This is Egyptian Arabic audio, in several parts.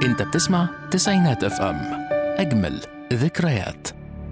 انت بتسمع تسعينات اف ام اجمل ذكريات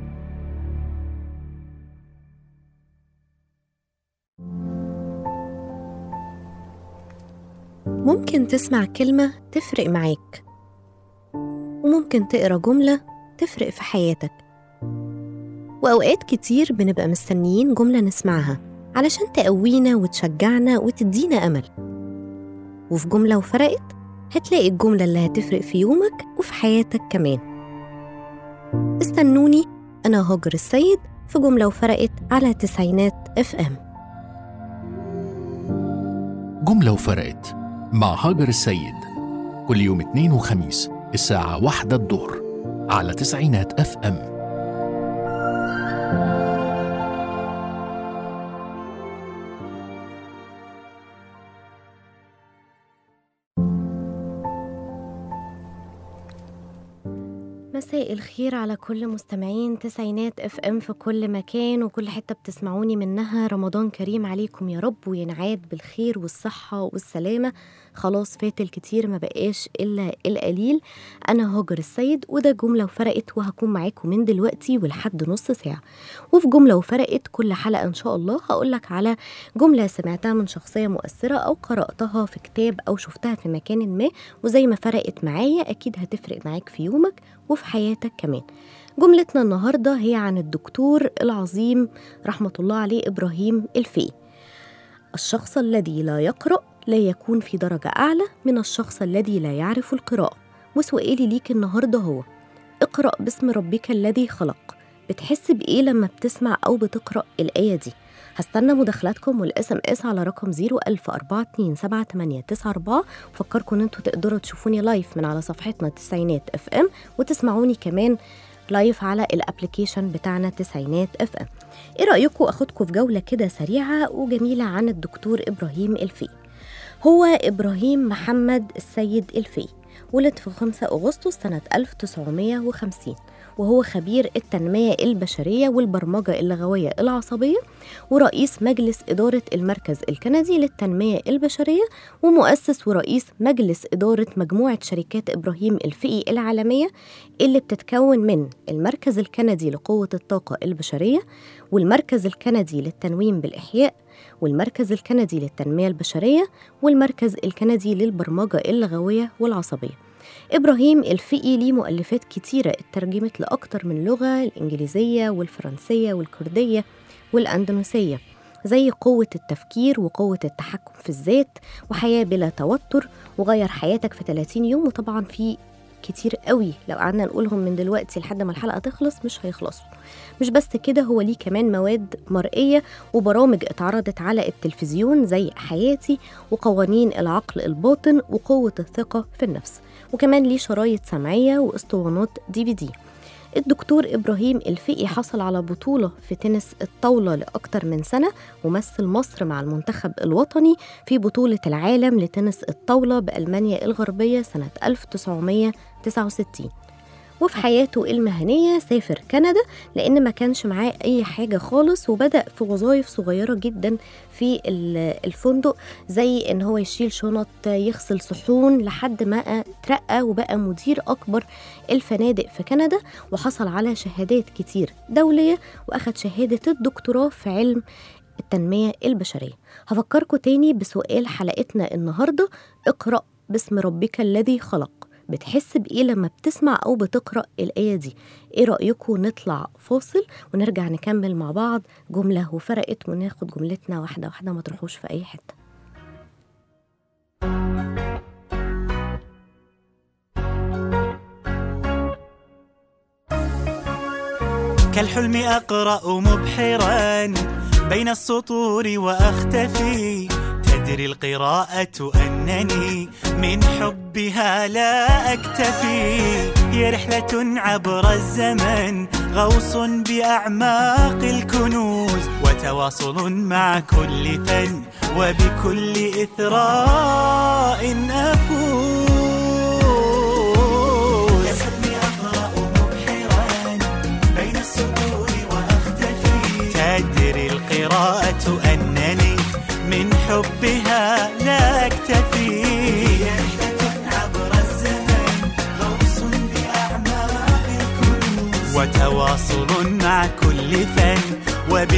ممكن تسمع كلمة تفرق معاك وممكن تقرا جملة تفرق في حياتك وأوقات كتير بنبقى مستنيين جملة نسمعها علشان تقوينا وتشجعنا وتدينا أمل وفي جملة وفرقت هتلاقي الجملة اللي هتفرق في يومك وفي حياتك كمان استنوني أنا هاجر السيد في جملة وفرقت على تسعينات اف ام جملة وفرقت مع هاجر السيد كل يوم اثنين وخميس الساعة واحدة الظهر على تسعينات اف ام مساء الخير على كل مستمعين تسعينات اف ام في كل مكان وكل حته بتسمعوني منها رمضان كريم عليكم يا رب وينعاد بالخير والصحه والسلامه خلاص فات الكتير ما بقاش الا القليل انا هاجر السيد وده جمله وفرقت وهكون معاكم من دلوقتي ولحد نص ساعه وفي جمله وفرقت كل حلقه ان شاء الله هقولك على جمله سمعتها من شخصيه مؤثره او قراتها في كتاب او شفتها في مكان ما وزي ما فرقت معايا اكيد هتفرق معاك في يومك وفي حياتك كمان جملتنا النهاردة هي عن الدكتور العظيم رحمة الله عليه إبراهيم الفي الشخص الذي لا يقرأ لا يكون في درجة أعلى من الشخص الذي لا يعرف القراءة وسؤالي ليك النهاردة هو اقرأ باسم ربك الذي خلق بتحس بإيه لما بتسمع أو بتقرأ الآية دي هستنى مداخلاتكم والاس ام اس على رقم 010427894 وفكركم ان انتوا تقدروا تشوفوني لايف من على صفحتنا تسعينات اف ام وتسمعوني كمان لايف على الابلكيشن بتاعنا تسعينات اف ام ايه رايكم اخدكم في جوله كده سريعه وجميله عن الدكتور ابراهيم الفي هو ابراهيم محمد السيد الفي ولد في 5 أغسطس سنة 1950 وهو خبير التنمية البشرية والبرمجة اللغوية العصبية ورئيس مجلس إدارة المركز الكندي للتنمية البشرية ومؤسس ورئيس مجلس إدارة مجموعة شركات إبراهيم الفقي العالمية اللي بتتكون من المركز الكندي لقوة الطاقة البشرية والمركز الكندي للتنويم بالإحياء والمركز الكندي للتنمية البشرية والمركز الكندي للبرمجة اللغوية والعصبية إبراهيم الفقي ليه مؤلفات كتيرة اترجمت لأكتر من لغة الإنجليزية والفرنسية والكردية والأندونيسية زي قوة التفكير وقوة التحكم في الذات وحياة بلا توتر وغير حياتك في 30 يوم وطبعا في كتير قوي لو قعدنا نقولهم من دلوقتي لحد ما الحلقة تخلص مش هيخلصوا مش بس كده هو ليه كمان مواد مرئية وبرامج اتعرضت على التلفزيون زي حياتي وقوانين العقل الباطن وقوة الثقة في النفس وكمان ليه شرايط سمعية واسطوانات دي في دي الدكتور إبراهيم الفقي حصل على بطولة في تنس الطاولة لأكتر من سنة ومثل مصر مع المنتخب الوطني في بطولة العالم لتنس الطاولة بألمانيا الغربية سنة 1969 وفي حياته المهنية سافر كندا لأن ما كانش معاه أي حاجة خالص وبدأ في وظائف صغيرة جدا في الفندق زي إن هو يشيل شنط يغسل صحون لحد ما ترقى وبقى مدير أكبر الفنادق في كندا وحصل على شهادات كتير دولية وأخد شهادة الدكتوراه في علم التنمية البشرية هفكركم تاني بسؤال حلقتنا النهاردة اقرأ باسم ربك الذي خلق بتحس بإيه لما بتسمع أو بتقرأ الآية دي إيه رأيكم نطلع فاصل ونرجع نكمل مع بعض جملة وفرقت وناخد جملتنا واحدة واحدة ما تروحوش في أي حتة كالحلم أقرأ مبحرا بين السطور وأختفي تدري القراءة أنني من حبها لا أكتفي هي رحلة عبر الزمن غوص بأعماق الكنوز وتواصل مع كل فن وبكل إثراء أفوز كالحلم أقرأ مبحرا بين السطور وأختفي تدري القراءة أنني من حبها لا أكتفي رحلة عبر الزمن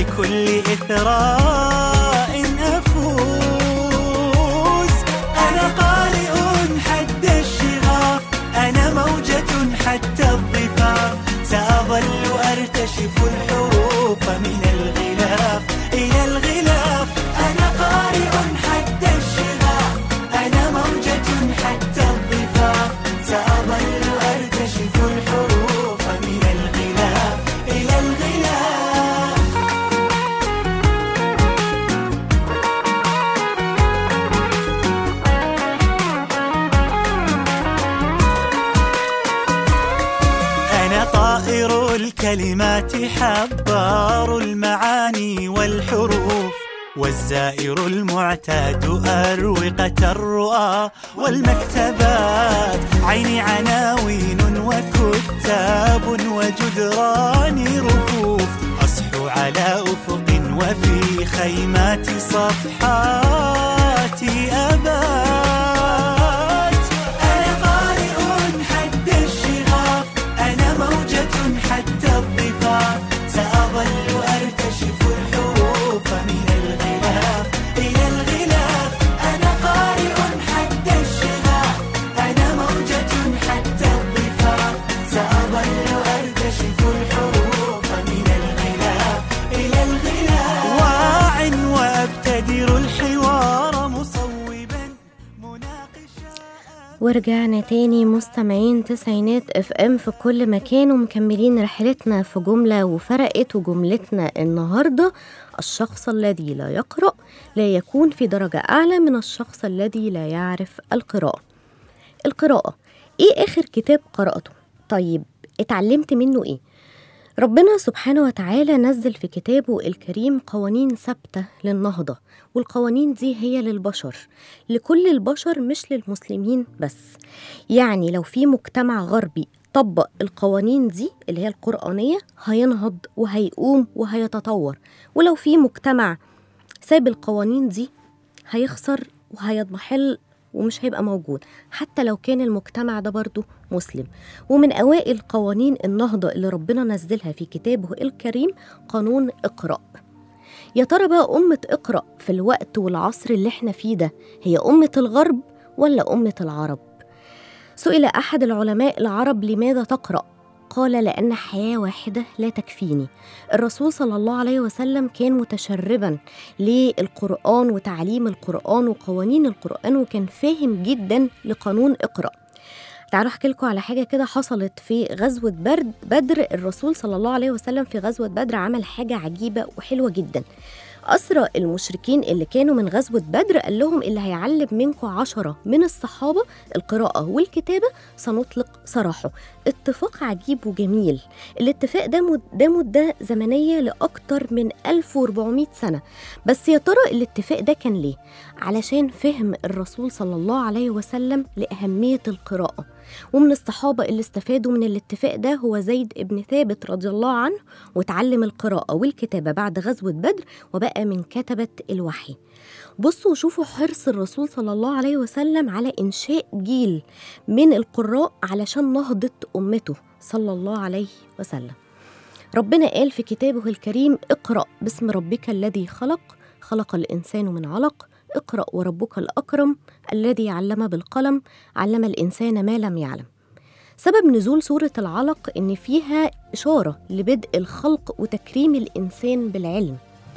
بكل إثراء أفوز أنا قارئ حد الشغاف أنا موجة حتى الضفاف سأظل أرتشف الحروف من الغلاف إلى الغلاف أنا قارئ حد الشغاف أنا موجة حتى الضفاف سأظل أرتشف الحروف من الغلاف إلى الغلاف أنا طائر الكلمات حبار المعاني والحروف والزائر المعتاد أروقة الرؤى والمكتبات عيني عناوين وكتاب وجدران رفوف أصحو على أفق وفي خيمات صفحاتي أبات أنا قارئ حد الشغاف أنا موجة حتى الضفاف سأظل أرتشف الحروف من الغلاف إلى الغلاف أنا قارئ حد الشغاف أنا موجة حتى الضفاف سأظل أرتشف الحروف من الغلاف إلى الغلاف واع وأبتدر الحوار مصوبا مناقشا ورجعنا تاني مستمعين تسعينات اف ام في كل مكان ومكملين رحلتنا في جملة وفرقت وجملتنا النهاردة الشخص الذي لا يقرأ لا يكون في درجة أعلى من الشخص الذي لا يعرف القراءة القراءة ايه آخر كتاب قرأته؟ طيب اتعلمت منه ايه؟ ربنا سبحانه وتعالى نزل في كتابه الكريم قوانين ثابتة للنهضة والقوانين دي هي للبشر لكل البشر مش للمسلمين بس يعني لو في مجتمع غربي طبق القوانين دي اللي هي القرآنية هينهض وهيقوم وهيتطور ولو في مجتمع ساب القوانين دي هيخسر وهيضمحل ومش هيبقى موجود حتى لو كان المجتمع ده برضه مسلم ومن أوائل قوانين النهضة اللي ربنا نزلها في كتابه الكريم قانون اقرأ يا ترى بقى أمة اقرأ في الوقت والعصر اللي احنا فيه ده هي أمة الغرب ولا أمة العرب؟ سئل أحد العلماء العرب لماذا تقرأ؟ قال لأن حياة واحدة لا تكفيني الرسول صلى الله عليه وسلم كان متشربا للقرآن وتعليم القرآن وقوانين القرآن وكان فاهم جدا لقانون اقرأ تعالوا احكي لكم على حاجه كده حصلت في غزوه برد بدر الرسول صلى الله عليه وسلم في غزوه بدر عمل حاجه عجيبه وحلوه جدا أسرى المشركين اللي كانوا من غزوة بدر قال لهم اللي هيعلم منكم عشرة من الصحابة القراءة والكتابة سنطلق سراحه اتفاق عجيب وجميل الاتفاق ده مد- ده مدة زمنية لأكتر من 1400 سنة بس يا ترى الاتفاق ده كان ليه؟ علشان فهم الرسول صلى الله عليه وسلم لأهمية القراءة ومن الصحابة اللي استفادوا من الاتفاق ده هو زيد ابن ثابت رضي الله عنه وتعلم القراءة والكتابة بعد غزوة بدر وبقى من كتبة الوحي بصوا وشوفوا حرص الرسول صلى الله عليه وسلم على إنشاء جيل من القراء علشان نهضة أمته صلى الله عليه وسلم ربنا قال في كتابه الكريم اقرأ باسم ربك الذي خلق خلق الإنسان من علق اقرأ وربك الأكرم الذي علم بالقلم علم الإنسان ما لم يعلم سبب نزول سورة العلق إن فيها إشارة لبدء الخلق وتكريم الإنسان بالعلم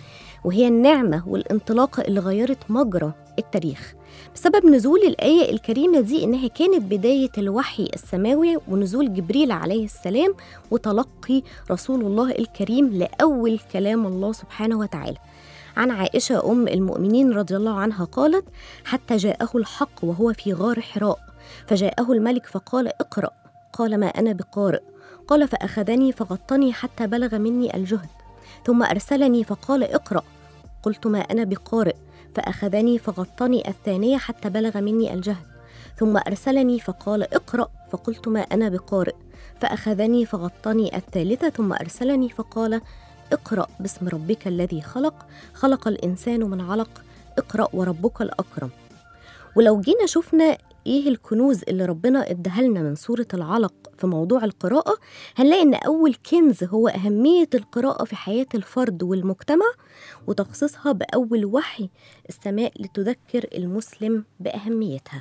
وهي النعمة والانطلاقة اللي غيرت مجرى التاريخ بسبب نزول الآية الكريمة دي إنها كانت بداية الوحي السماوي ونزول جبريل عليه السلام وتلقي رسول الله الكريم لأول كلام الله سبحانه وتعالى عن عائشة أم المؤمنين رضي الله عنها قالت حتى جاءه الحق وهو في غار حراء فجاءه الملك فقال اقرأ قال ما أنا بقارئ قال فأخذني فغطني حتى بلغ مني الجهد ثم أرسلني فقال اقرأ قلت ما أنا بقارئ فأخذني فغطني الثانية حتى بلغ مني الجهد ثم أرسلني فقال اقرأ فقلت ما أنا بقارئ فأخذني فغطني الثالثة ثم أرسلني فقال اقرأ باسم ربك الذي خلق خلق الإنسان من علق اقرأ وربك الأكرم ولو جينا شفنا ايه الكنوز اللي ربنا اداها لنا من سورة العلق في موضوع القراءة هنلاقي ان اول كنز هو اهمية القراءة في حياة الفرد والمجتمع وتخصيصها باول وحي السماء لتذكر المسلم باهميتها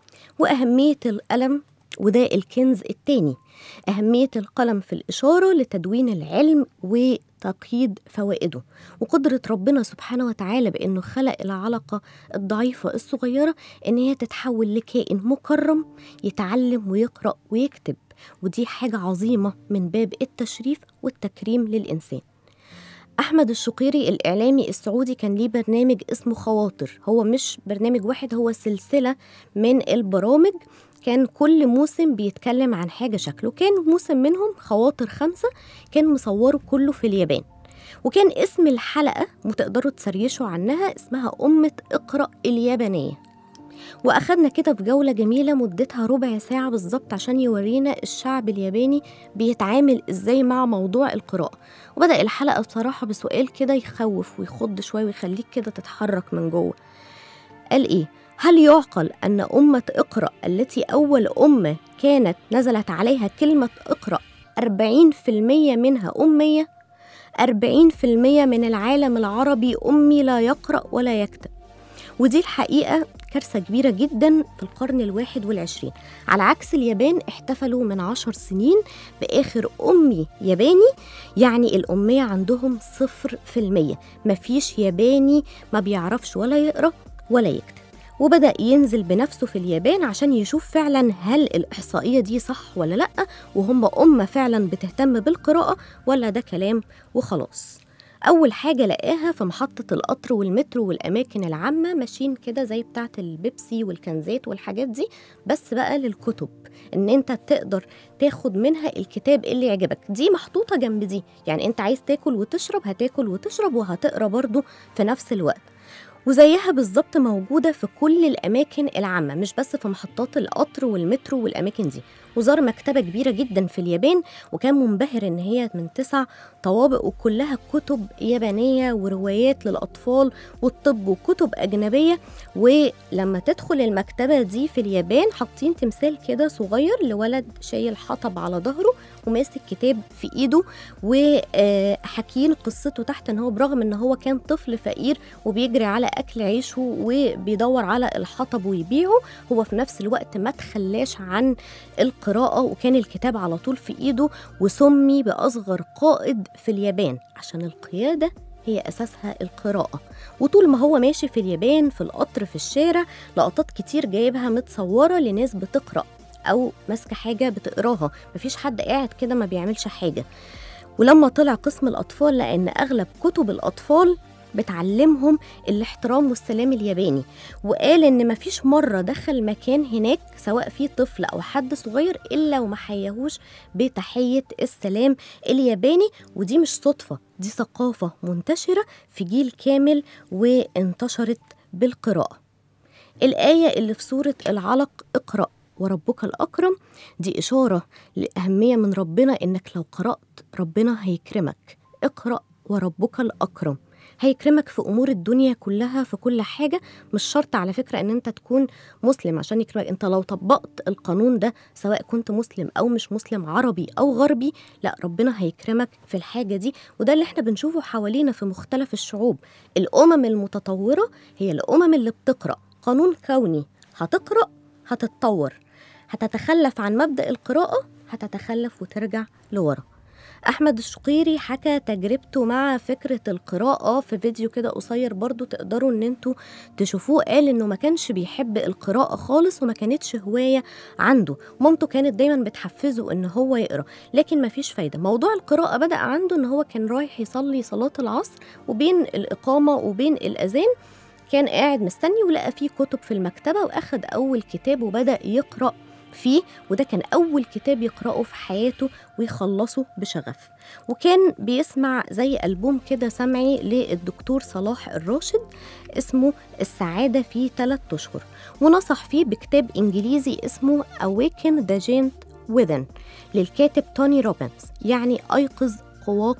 واهمية القلم وده الكنز التاني أهمية القلم في الإشارة لتدوين العلم وتقييد فوائده وقدرة ربنا سبحانه وتعالى بأنه خلق العلقة الضعيفة الصغيرة إن هي تتحول لكائن مكرم يتعلم ويقرأ ويكتب ودي حاجة عظيمة من باب التشريف والتكريم للإنسان أحمد الشقيري الإعلامي السعودي كان ليه برنامج اسمه خواطر هو مش برنامج واحد هو سلسلة من البرامج كان كل موسم بيتكلم عن حاجة شكله كان موسم منهم خواطر خمسة كان مصوره كله في اليابان وكان اسم الحلقة وتقدروا تسريشوا عنها اسمها أمة اقرأ اليابانية وأخدنا كده في جولة جميلة مدتها ربع ساعة بالظبط عشان يورينا الشعب الياباني بيتعامل ازاي مع موضوع القراءة وبدأ الحلقة بصراحة بسؤال كده يخوف ويخض شوية ويخليك كده تتحرك من جوه قال ايه هل يعقل أن أمة اقرأ التي أول أمة كانت نزلت عليها كلمة اقرأ 40% منها أمية 40% من العالم العربي أمي لا يقرأ ولا يكتب ودي الحقيقة كارثة كبيرة جدا في القرن الواحد والعشرين على عكس اليابان احتفلوا من عشر سنين بآخر أمي ياباني يعني الأمية عندهم صفر في المية مفيش ياباني ما بيعرفش ولا يقرأ ولا يكتب وبدأ ينزل بنفسه في اليابان عشان يشوف فعلا هل الإحصائية دي صح ولا لأ وهم أمة فعلا بتهتم بالقراءة ولا ده كلام وخلاص أول حاجة لقاها في محطة القطر والمترو والأماكن العامة ماشيين كده زي بتاعة البيبسي والكنزات والحاجات دي بس بقى للكتب إن أنت تقدر تاخد منها الكتاب اللي يعجبك دي محطوطة جنب دي يعني أنت عايز تاكل وتشرب هتاكل وتشرب وهتقرا برضو في نفس الوقت وزيها بالظبط موجودة في كل الأماكن العامة مش بس في محطات القطر والمترو والأماكن دي وزار مكتبة كبيرة جدا في اليابان وكان منبهر إن هي من تسع طوابق وكلها كتب يابانية وروايات للأطفال والطب وكتب أجنبية ولما تدخل المكتبة دي في اليابان حاطين تمثال كده صغير لولد شايل حطب على ظهره وماسك كتاب في ايده وحكين قصته تحت ان هو برغم ان هو كان طفل فقير وبيجري على اكل عيشه وبيدور على الحطب ويبيعه هو في نفس الوقت ما تخلاش عن القراءة وكان الكتاب على طول في ايده وسمي باصغر قائد في اليابان عشان القيادة هي أساسها القراءة وطول ما هو ماشي في اليابان في القطر في الشارع لقطات كتير جايبها متصورة لناس بتقرأ أو ماسكة حاجة بتقراها مفيش حد قاعد كده ما بيعملش حاجة ولما طلع قسم الأطفال لأن أغلب كتب الأطفال بتعلمهم الاحترام والسلام الياباني وقال ان مفيش مره دخل مكان هناك سواء في طفل او حد صغير الا وما حياهوش بتحيه السلام الياباني ودي مش صدفه دي ثقافه منتشره في جيل كامل وانتشرت بالقراءه الايه اللي في سوره العلق اقرا وربك الأكرم دي إشارة لأهمية من ربنا إنك لو قرأت ربنا هيكرمك اقرأ وربك الأكرم هيكرمك في امور الدنيا كلها في كل حاجه مش شرط على فكره ان انت تكون مسلم عشان يكرمك انت لو طبقت القانون ده سواء كنت مسلم او مش مسلم عربي او غربي لا ربنا هيكرمك في الحاجه دي وده اللي احنا بنشوفه حوالينا في مختلف الشعوب الامم المتطوره هي الامم اللي بتقرا قانون كوني هتقرا هتتطور هتتخلف عن مبدا القراءه هتتخلف وترجع لورا احمد الشقيري حكى تجربته مع فكره القراءه في فيديو كده قصير برضو تقدروا ان انتوا تشوفوه قال انه ما كانش بيحب القراءه خالص وما كانتش هوايه عنده مامته كانت دايما بتحفزه ان هو يقرا لكن ما فيش فايده موضوع القراءه بدا عنده ان هو كان رايح يصلي صلاه العصر وبين الاقامه وبين الاذان كان قاعد مستني ولقى فيه كتب في المكتبه واخد اول كتاب وبدا يقرا فيه وده كان أول كتاب يقرأه في حياته ويخلصه بشغف وكان بيسمع زي ألبوم كده سمعي للدكتور صلاح الراشد اسمه السعادة في ثلاثة أشهر ونصح فيه بكتاب إنجليزي اسمه Awaken the Giant Within للكاتب توني روبنز يعني أيقظ قواك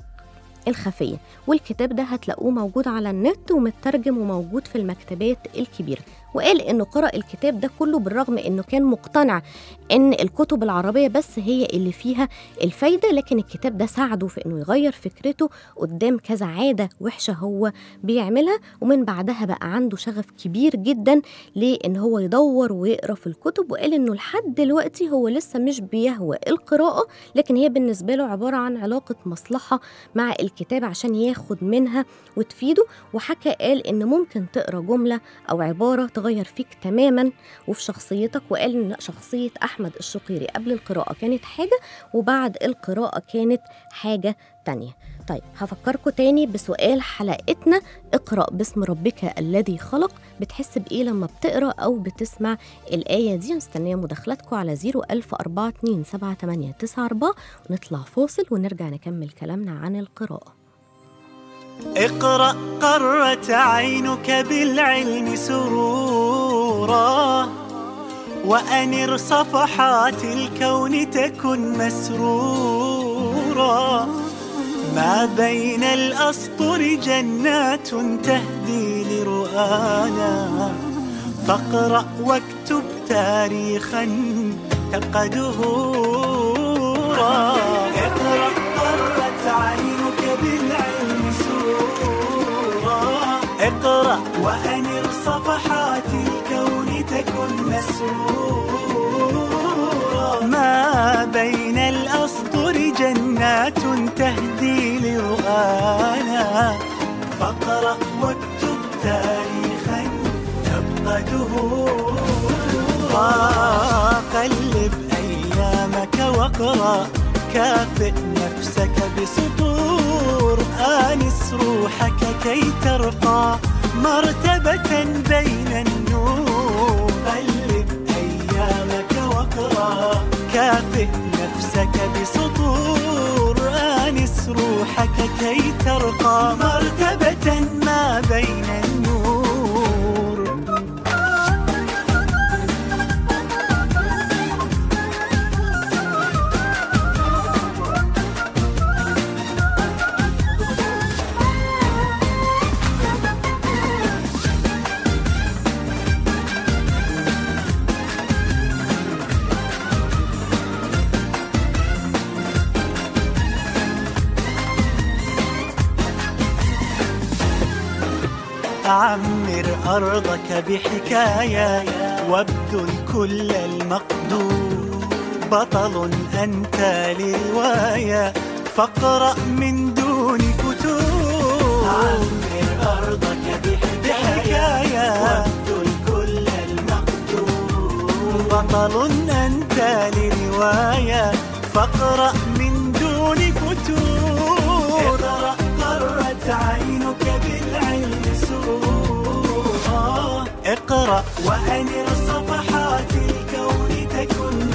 الخفية والكتاب ده هتلاقوه موجود على النت ومترجم وموجود في المكتبات الكبيرة وقال انه قرأ الكتاب ده كله بالرغم انه كان مقتنع ان الكتب العربية بس هي اللي فيها الفايدة لكن الكتاب ده ساعده في انه يغير فكرته قدام كذا عادة وحشة هو بيعملها ومن بعدها بقى عنده شغف كبير جدا لان هو يدور ويقرا في الكتب وقال انه لحد دلوقتي هو لسه مش بيهوى القراءة لكن هي بالنسبة له عبارة عن علاقة مصلحة مع الكتاب عشان ياخد منها وتفيده وحكى قال ان ممكن تقرا جملة او عبارة تغير فيك تماما وفي شخصيتك وقال ان شخصية احمد الشقيري قبل القراءة كانت حاجة وبعد القراءة كانت حاجة تانية طيب هفكركم تاني بسؤال حلقتنا اقرأ باسم ربك الذي خلق بتحس بإيه لما بتقرأ أو بتسمع الآية دي مستنية مداخلاتكم على 010427894 ونطلع فاصل ونرجع نكمل كلامنا عن القراءة اقرأ قرت عينك بالعلم سرورا وأنر صفحات الكون تكن مسرورا ما بين الأسطر جنات تهدي لرؤانا فاقرأ واكتب تاريخا تبقى دهورا اقرأ قرت عينك بالعلم سرورا اقرأ وأنر صفحات الكون تكن مسرورا ما بين الأسطر جنات تهدي لرؤانا فاقرأ واكتب تاريخا تبقى دهورا قلب أيامك واقرأ كافئ نفسك بسطور آنس روحك كي ترقى مرتبة بين النور قلب أيامك واقرأ كافئ نفسك بسطور آنس روحك كي ترقى مرتبة ما بين النور عمر أرضك بحكاية وابذل كل المقدور بطل أنت لرواية فاقرأ من دون فتور عمر أرضك بحكاية وابذل كل المقدور بطل أنت لرواية فاقرأ من دون فتور اقرأ قرت عينك بالعلم سرورا اقرأ وأنر صفحات الكون تكن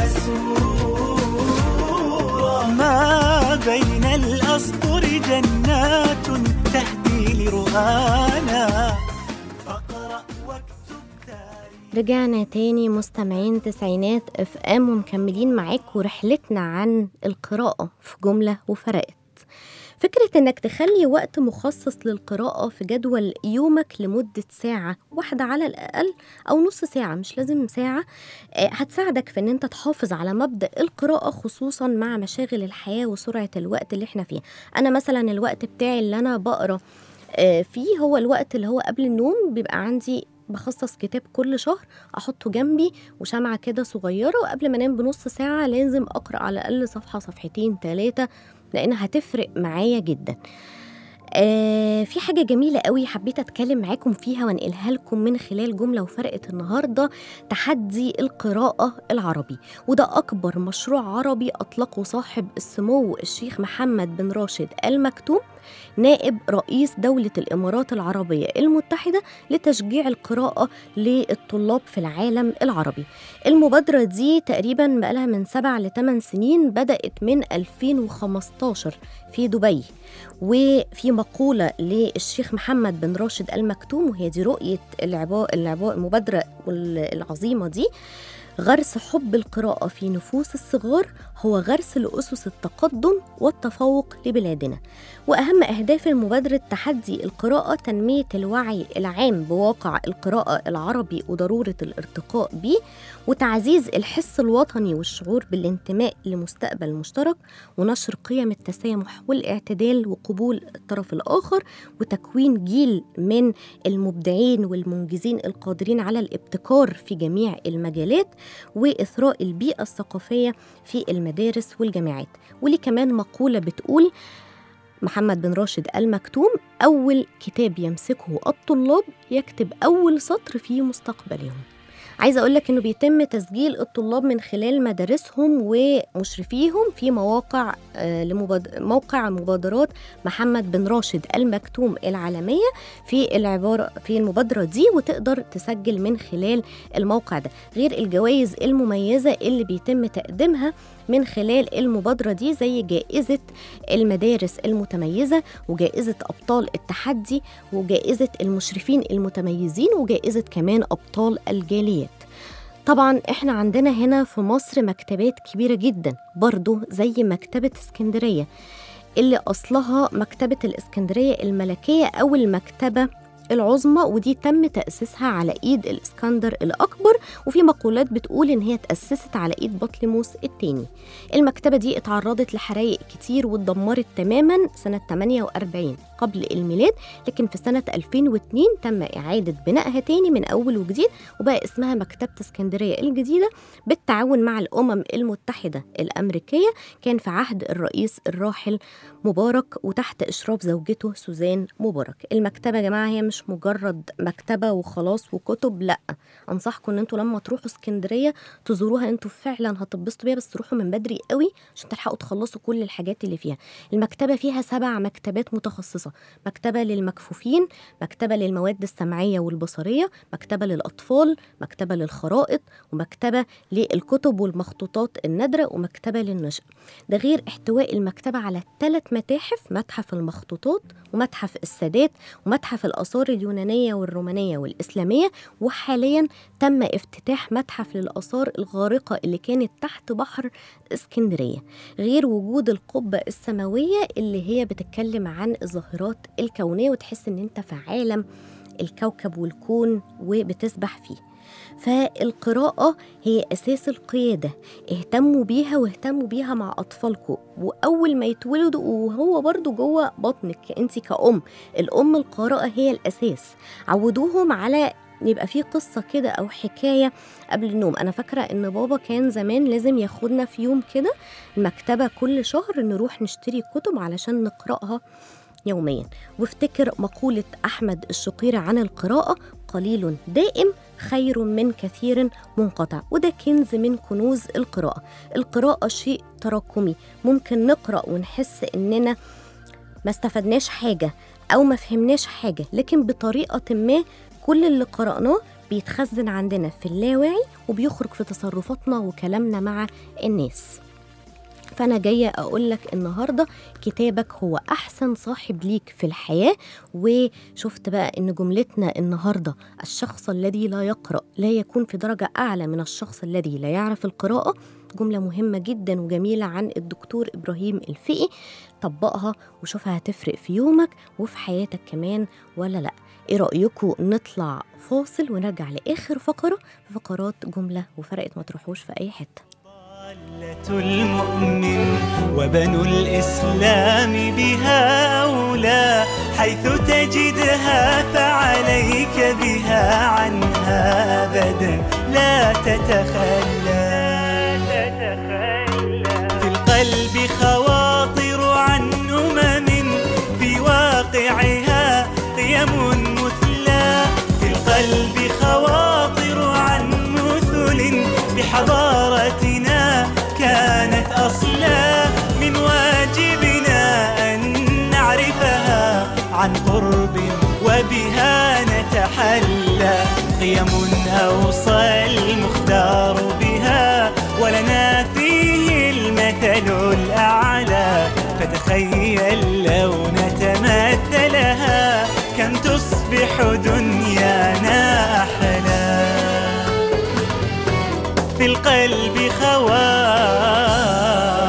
مسرورا ما بين الأسطر جنات تهدي لرؤانا فاقرأ واكتب تاريخ رجعنا تاني مستمعين تسعينات اف ام ومكملين معاكم رحلتنا عن القراءة في جملة وفرقت فكرة انك تخلي وقت مخصص للقراءة في جدول يومك لمدة ساعة واحدة على الأقل أو نص ساعة مش لازم ساعة آه، هتساعدك في ان انت تحافظ على مبدأ القراءة خصوصا مع مشاغل الحياة وسرعة الوقت اللي احنا فيها أنا مثلا الوقت بتاعي اللي أنا بقرأ آه، فيه هو الوقت اللي هو قبل النوم بيبقى عندي بخصص كتاب كل شهر احطه جنبي وشمعة كده صغيرة وقبل ما انام بنص ساعة لازم اقرا على الاقل صفحة صفحتين ثلاثة لانها هتفرق معايا جدا آه في حاجة جميلة قوي حبيت أتكلم معاكم فيها وانقلها لكم من خلال جملة وفرقة النهاردة تحدي القراءة العربي وده أكبر مشروع عربي أطلقه صاحب السمو الشيخ محمد بن راشد المكتوم نائب رئيس دولة الإمارات العربية المتحدة لتشجيع القراءة للطلاب في العالم العربي المبادرة دي تقريبا بقالها من سبع لثمان سنين بدأت من 2015 في دبي وفي مقولة للشيخ محمد بن راشد المكتوم وهي دي رؤية العباء العباء المبادرة العظيمة دي غرس حب القراءة في نفوس الصغار هو غرس لأسس التقدم والتفوق لبلادنا وأهم أهداف المبادرة تحدي القراءة تنمية الوعي العام بواقع القراءة العربي وضرورة الارتقاء به وتعزيز الحس الوطني والشعور بالانتماء لمستقبل مشترك ونشر قيم التسامح والاعتدال وقبول الطرف الآخر وتكوين جيل من المبدعين والمنجزين القادرين على الابتكار في جميع المجالات وإثراء البيئة الثقافية في المدارس والجامعات ولي كمان مقولة بتقول محمد بن راشد المكتوم أول كتاب يمسكه الطلاب يكتب أول سطر في مستقبلهم عايزه اقول لك انه بيتم تسجيل الطلاب من خلال مدارسهم ومشرفيهم في مواقع آه، لمباد... موقع مبادرات محمد بن راشد المكتوم العالميه في العباره في المبادره دي وتقدر تسجل من خلال الموقع ده غير الجوائز المميزه اللي بيتم تقديمها من خلال المبادرة دي زي جائزة المدارس المتميزة وجائزة أبطال التحدي وجائزة المشرفين المتميزين وجائزة كمان أبطال الجاليات طبعا احنا عندنا هنا في مصر مكتبات كبيرة جدا برضو زي مكتبة اسكندرية اللي أصلها مكتبة الإسكندرية الملكية أو المكتبة العظمى ودي تم تأسيسها على إيد الإسكندر الأكبر وفي مقولات بتقول إن هي تأسست على إيد بطليموس الثاني المكتبة دي اتعرضت لحرائق كتير واتدمرت تماما سنة 48 قبل الميلاد لكن في سنة 2002 تم إعادة بنائها تاني من أول وجديد وبقى اسمها مكتبة اسكندرية الجديدة بالتعاون مع الأمم المتحدة الأمريكية كان في عهد الرئيس الراحل مبارك وتحت إشراف زوجته سوزان مبارك المكتبة يا جماعة هي مش مجرد مكتبة وخلاص وكتب لأ أنصحكم إن أنتوا لما تروحوا اسكندرية تزوروها أنتوا فعلا هتتبسطوا بيها بس تروحوا من بدري قوي عشان تلحقوا تخلصوا كل الحاجات اللي فيها المكتبة فيها سبع مكتبات متخصصة مكتبة للمكفوفين مكتبة للمواد السمعية والبصرية مكتبة للأطفال مكتبة للخرائط ومكتبة للكتب والمخطوطات النادرة ومكتبة للنشأ ده غير احتواء المكتبة على ثلاث متاحف متحف المخطوطات ومتحف السادات ومتحف الآثار اليونانية والرومانية والإسلامية وحاليا تم افتتاح متحف للآثار الغارقة اللي كانت تحت بحر اسكندرية غير وجود القبة السماوية اللي هي بتتكلم عن الظاهرات الكونية وتحس ان انت في عالم الكوكب والكون وبتسبح فيه فالقراءة هي أساس القيادة اهتموا بيها واهتموا بيها مع أطفالكم وأول ما يتولدوا وهو برضو جوه بطنك أنت كأم الأم القراءة هي الأساس عودوهم على يبقى في قصة كده أو حكاية قبل النوم أنا فاكرة إن بابا كان زمان لازم ياخدنا في يوم كده المكتبة كل شهر نروح نشتري كتب علشان نقرأها يوميا وافتكر مقولة أحمد الشقيري عن القراءة قليل دائم خير من كثير منقطع وده كنز من كنوز القراءة القراءة شيء تراكمي ممكن نقرأ ونحس إننا ما استفدناش حاجة أو ما فهمناش حاجة لكن بطريقة ما كل اللي قرأناه بيتخزن عندنا في اللاواعي وبيخرج في تصرفاتنا وكلامنا مع الناس فأنا جاية أقول لك النهاردة كتابك هو أحسن صاحب ليك في الحياة وشفت بقى إن جملتنا النهاردة الشخص الذي لا يقرأ لا يكون في درجة أعلى من الشخص الذي لا يعرف القراءة جملة مهمة جدا وجميلة عن الدكتور إبراهيم الفقي طبقها وشوفها هتفرق في يومك وفي حياتك كمان ولا لأ ايه رأيكم نطلع فاصل ونرجع لآخر فقرة في فقرات جملة وفرقت ما تروحوش في أي حتة ضالة المؤمن وبنو الإسلام بها أولى حيث تجدها فعليك بها عنها أبدا لا تتخلى في القلب خواطر عن أمم في واقعها قيم مثلى في القلب خواطر عن مثل بحضارتنا كانت أصلا من واجبنا أن نعرفها عن قرب وبها نتحلى قيم أوصى المختار بها في القلب خواطر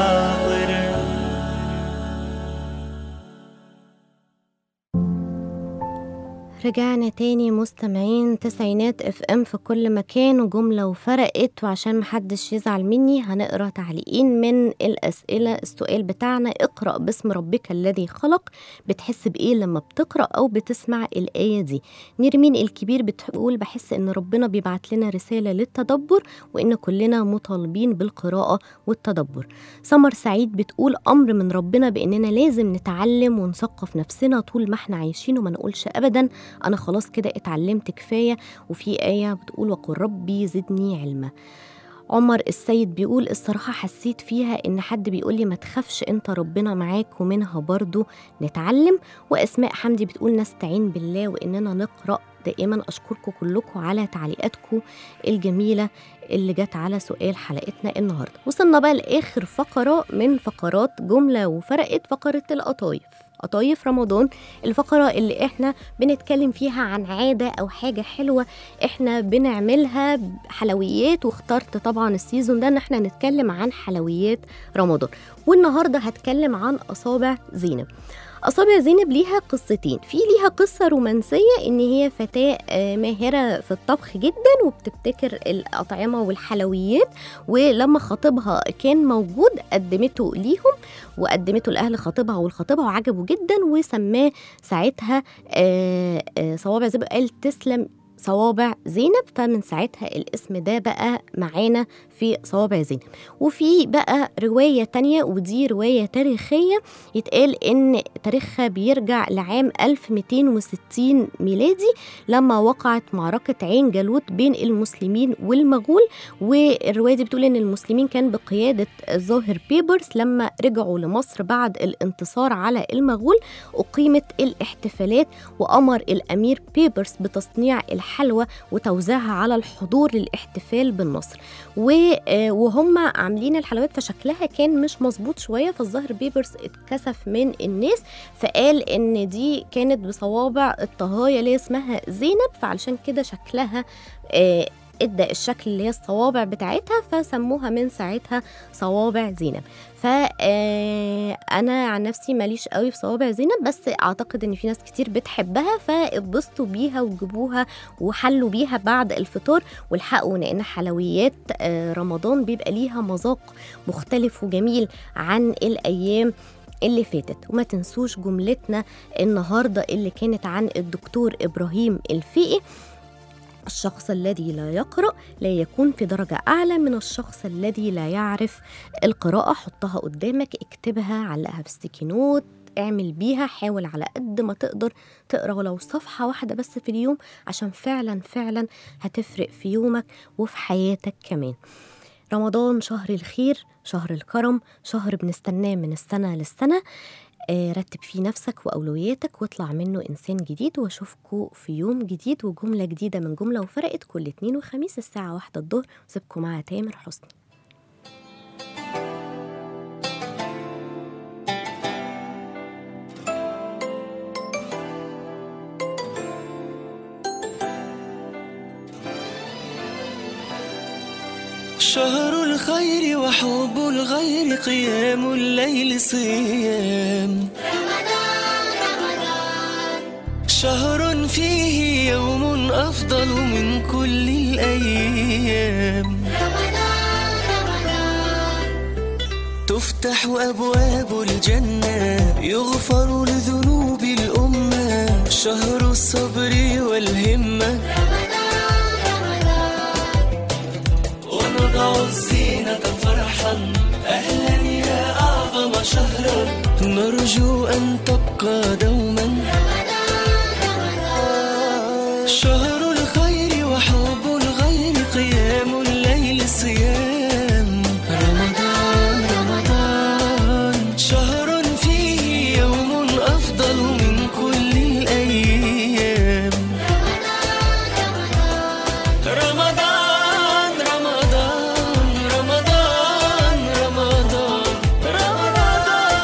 رجعنا تاني مستمعين تسعينات اف ام في كل مكان وجملة وفرقت وعشان محدش يزعل مني هنقرا تعليقين من الأسئلة السؤال بتاعنا اقرأ باسم ربك الذي خلق بتحس بإيه لما بتقرأ أو بتسمع الآية دي نرمين الكبير بتقول بحس إن ربنا بيبعت لنا رسالة للتدبر وإن كلنا مطالبين بالقراءة والتدبر سمر سعيد بتقول أمر من ربنا بإننا لازم نتعلم ونثقف نفسنا طول ما احنا عايشين وما نقولش أبدا أنا خلاص كده اتعلمت كفاية وفي آية بتقول وقل ربي زدني علما عمر السيد بيقول الصراحة حسيت فيها إن حد بيقول لي ما تخافش أنت ربنا معاك ومنها برضو نتعلم وأسماء حمدي بتقول نستعين بالله وإننا نقرأ دائما أشكركم كلكم على تعليقاتكم الجميلة اللي جت على سؤال حلقتنا النهاردة وصلنا بقى لآخر فقرة من فقرات جملة وفرقت فقرة القطايف قطايف رمضان الفقرة اللي احنا بنتكلم فيها عن عادة أو حاجة حلوة احنا بنعملها حلويات واخترت طبعا السيزون ده ان احنا نتكلم عن حلويات رمضان والنهاردة هتكلم عن أصابع زينب أصابع زينب ليها قصتين في ليها قصة رومانسية إن هي فتاة آه، ماهرة في الطبخ جدا وبتبتكر الأطعمة والحلويات ولما خطيبها كان موجود قدمته ليهم وقدمته لأهل خطيبها والخطيبها وعجبه جدا وسماه ساعتها آه، آه، صوابع زينب قال تسلم صوابع زينب فمن ساعتها الاسم ده بقى معانا في صوابع زينب وفي بقى رواية تانية ودي رواية تاريخية يتقال إن تاريخها بيرجع لعام 1260 ميلادي لما وقعت معركة عين جالوت بين المسلمين والمغول والرواية دي بتقول إن المسلمين كان بقيادة الظاهر بيبرس لما رجعوا لمصر بعد الانتصار على المغول أقيمت الاحتفالات وأمر الأمير بيبرس بتصنيع الحلوى وتوزيعها على الحضور للاحتفال بالنصر و- آه، وهم عاملين الحلويات فشكلها كان مش مظبوط شويه فالظاهر بيبرس اتكسف من الناس فقال ان دي كانت بصوابع الطهايه اللي هي اسمها زينب فعلشان كده شكلها آه، ادى الشكل اللي هي الصوابع بتاعتها فسموها من ساعتها صوابع زينب فانا عن نفسي ماليش قوي في صوابع زينب بس اعتقد ان في ناس كتير بتحبها فاتبسطوا بيها وجيبوها وحلوا بيها بعد الفطار والحقوا لان حلويات آه، رمضان بيبقى ليها مذاق مختلف وجميل عن الايام اللي فاتت وما تنسوش جملتنا النهارده اللي كانت عن الدكتور ابراهيم الفقي الشخص الذي لا يقرأ لا يكون في درجة أعلى من الشخص الذي لا يعرف القراءة حطها قدامك اكتبها علقها في ستيكي نوت اعمل بيها حاول على قد ما تقدر تقرا ولو صفحة واحدة بس في اليوم عشان فعلا فعلا هتفرق في يومك وفي حياتك كمان رمضان شهر الخير شهر الكرم شهر بنستناه من السنة للسنة آه، رتب فيه نفسك وأولوياتك واطلع منه إنسان جديد وأشوفكوا في يوم جديد وجملة جديدة من جملة وفرقت كل اتنين وخميس الساعة واحدة الظهر وسيبكم مع تامر حسني شهر الخير وحب الغير قيام الليل صيام شهر فيه يوم أفضل من كل الأيام تفتح أبواب الجنة يغفر لذنوب الأمة شهر الصبر والهمة ونضع الزينة فرحا أهلا يا أعظم شهرا نرجو أن تبقى دوما شهر الخير وحب الغير قيام الليل صيام رمضان رمضان شهر فيه يوم أفضل من كل الأيام رمضان رمضان رمضان رمضان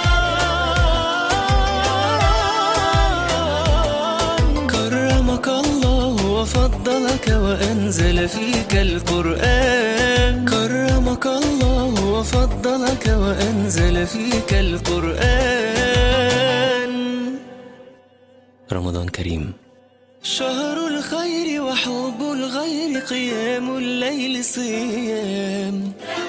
رمضان كرمك الله وفضلك وأنزل فيك القرآن كرمك وفضلك وأنزل فيك القرآن رمضان كريم شهر الخير وحب الغير قيام الليل صيام